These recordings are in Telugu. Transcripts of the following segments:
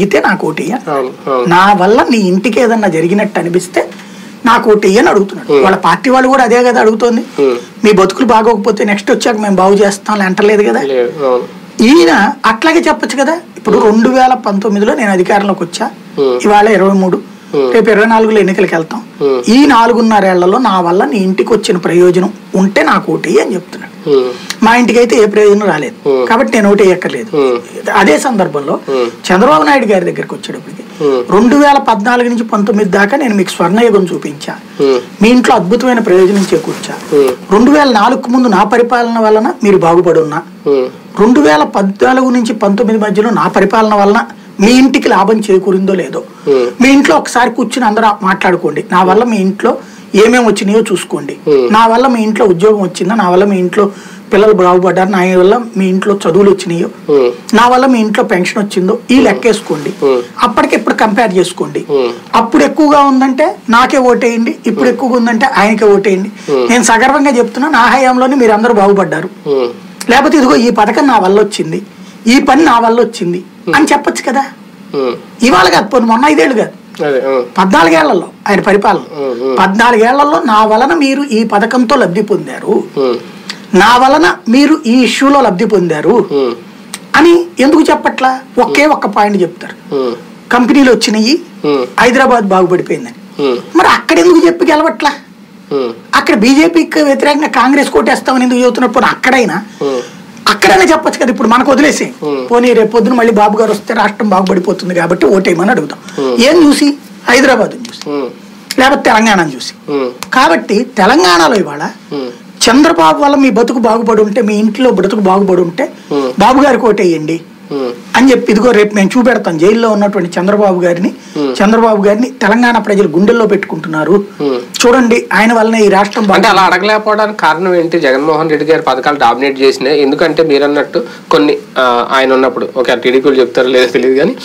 జరిగితే నాకు ఓటేయ అవును అవును నా వల్ల నీ ఇంటికి ఏదన్నా జరిగినట్టు అనిపిస్తే నాకు ఓటేయ అని అడుగుతున్నాడు వాళ్ళ పార్టీ వాళ్ళు కూడా అదే కదా అడుగుతోంది Hmm. మీ బతుకులు బాగోకపోతే నెక్స్ట్ వచ్చాక మేము బాగు చేస్తాం అంటలేదు కదా లేదు అవును ఈయన అట్లాగే చెప్పొచ్చు కదా ఇప్పుడు రెండు వేల పంతొమ్మిదిలో నేను అధికారంలోకి వచ్చా Hmm. ఇవాళ ఇరవై మూడు Hmm. రేపు ఇరవై నాలుగులో ఎన్నికలకు వెళ్తాం Hmm. ఈ నాలుగున్నరేళ్లలో నా వల్ల నీ ఇంటికి వచ్చిన ప్రయోజనం ఉంటే నాకు ఓటు అని చెప్తున్నాడు ఉమ్, మా ఇంటికి అయితే ఏ ప్రయోజనం రాలేదు Hmm. కాబట్టి నేను ఓటు వేయక్కర్లేదు Hmm. అదే సందర్భంలో Hmm. చంద్రబాబు నాయుడు గారి దగ్గరికి వచ్చేటప్పటికి Hmm. రెండు వేల పద్నాలుగు నుంచి పంతొమ్మిది దాకా నేను మీకు స్వర్ణయుగం చూపించా ఉమ్, మీ ఇంట్లో అద్భుతమైన ప్రయోజనం చేకూర్చా Hmm. రెండు వేల నాలుగుకు ముందు నా పరిపాలన వలన మీరు బాగుపడి ఉన్నా ఉమ్, రెండు వేల పద్నాలుగు నుంచి పంతొమ్మిది మధ్యలో నా పరిపాలన వలన మీ ఇంటికి లాభం చేకూరిందో లేదో Hmm. మీ ఇంట్లో ఒకసారి కూర్చుని అందరూ మాట్లాడుకోండి నా వల్ల మీ ఇంట్లో ఏమేమి వచ్చినాయో చూసుకోండి Hmm. నా వల్ల మీ ఇంట్లో ఉద్యోగం వచ్చిందా నా వల్ల మీ ఇంట్లో పిల్లలు బాగుపడ్డారు నా వల్ల మీ ఇంట్లో చదువులు వచ్చినాయో ఉమ్, నా వల్ల మీ ఇంట్లో పెన్షన్ వచ్చిందో ఈ లెక్కేసుకోండి Hmm. అప్పటికిప్పుడు కంపేర్ చేసుకోండి Hmm. అప్పుడు ఎక్కువగా ఉందంటే నాకే ఓటేయండి ఇప్పుడు ఎక్కువగా ఉందంటే ఆయనకే ఓటేయండి నేను సగర్వంగా చెప్తున్నా నా హయాంలోనే మీరు అందరూ బాగుపడ్డారు ఉమ్, లేకపోతే ఇదిగో ఈ పథకం నా వల్ల వచ్చింది ఈ పని నా వల్ల వచ్చింది అని చెప్పొచ్చు కదా ఉమ్, ఇవాళ కాదు పోనీ మొన్న ఐదేళ్ళు కాదు అదే ఉమ్, పద్నాలుగేళ్లలో ఆయన పరిపాలన ఉమ్, ఉమ్, పద్నాలుగేళ్లలో నా వలన మీరు ఈ పథకంతో లబ్ధి పొందారు ఉమ్, నా వలన మీరు ఈ ఇష్యూలో లబ్ధి పొందారు ఉమ్, అని ఎందుకు చెప్పట్లా ఒకే ఒక్క పాయింట్ చెప్తారు ఉమ్, కంపెనీలు వచ్చినాయి ఉమ్, హైదరాబాద్ బాగుపడిపోయిందని ఉమ్, మరి అక్కడ ఎందుకు చెప్పి గెలవట్లా ఉమ్, అక్కడ బీజేపీకి వ్యతిరేకంగా కాంగ్రెస్ కోటేస్తామని ఎందుకు చెబుతున్నప్పుడు అక్కడైనా ఉమ్, అక్కడైనా చెప్పొచ్చు కదా ఇప్పుడు మనకు వదిలేసి Hmm. పోనీ రేపు పొద్దున మళ్ళీ బాబు గారు వస్తే రాష్ట్రం బాగుపడిపోతుంది కాబట్టి ఓటేయమని అడుగుతాం ఏం చూసి హైదరాబాద్ చూసి ఉమ్, లేకపోతే తెలంగాణను చూసి ఉమ్, కాబట్టి తెలంగాణలో ఇవాళ ఉమ్, చంద్రబాబు వల్ల మీ బతుకు బాగుపడి ఉంటే మీ ఇంట్లో బతుకు బాగుపడి ఉంటే Hmm. బాబు గారికి ఓటేయండి ఉమ్, అని చెప్పి ఇదిగో రేపు మేము చూపెడతాం జైల్లో ఉన్నటువంటి చంద్రబాబు గారిని చంద్రబాబు గారిని తెలంగాణ ప్రజలు గుండెల్లో పెట్టుకుంటున్నారు Hmm. చూడండి ఆయన వల్లనే ఈ రాష్ట్రం అంటే బాగా అలా అడగలేకపోవడానికి కారణం ఏంటి జగన్మోహన్ రెడ్డి గారి పథకాలు డామినేట్ చేసినాయి ఎందుకంటే మీరు అన్నట్టు కొన్ని ఆ, ఆయన ఉన్నప్పుడు ఓకే టీడీపీలు చెప్తారో లేదో తెలియదు కానీ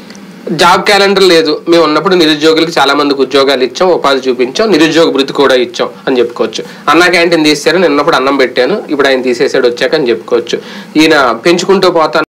జాబ్ క్యాలెండర్ లేదు మేము ఉన్నప్పుడు నిరుద్యోగులకు చాలా మందికి ఉద్యోగాలు ఇచ్చాం ఉపాధి చూపించాం నిరుద్యోగ వృత్తి కూడా ఇచ్చాం అని చెప్పుకోవచ్చు అన్నా క్యాంటీన్ తీసారు నేను ఉన్నప్పుడు అన్నం పెట్టాను ఇప్పుడు ఆయన తీసేసాడు వచ్చాక అని చెప్పుకోవచ్చు ఈయన పెంచుకుంటూ పోతాను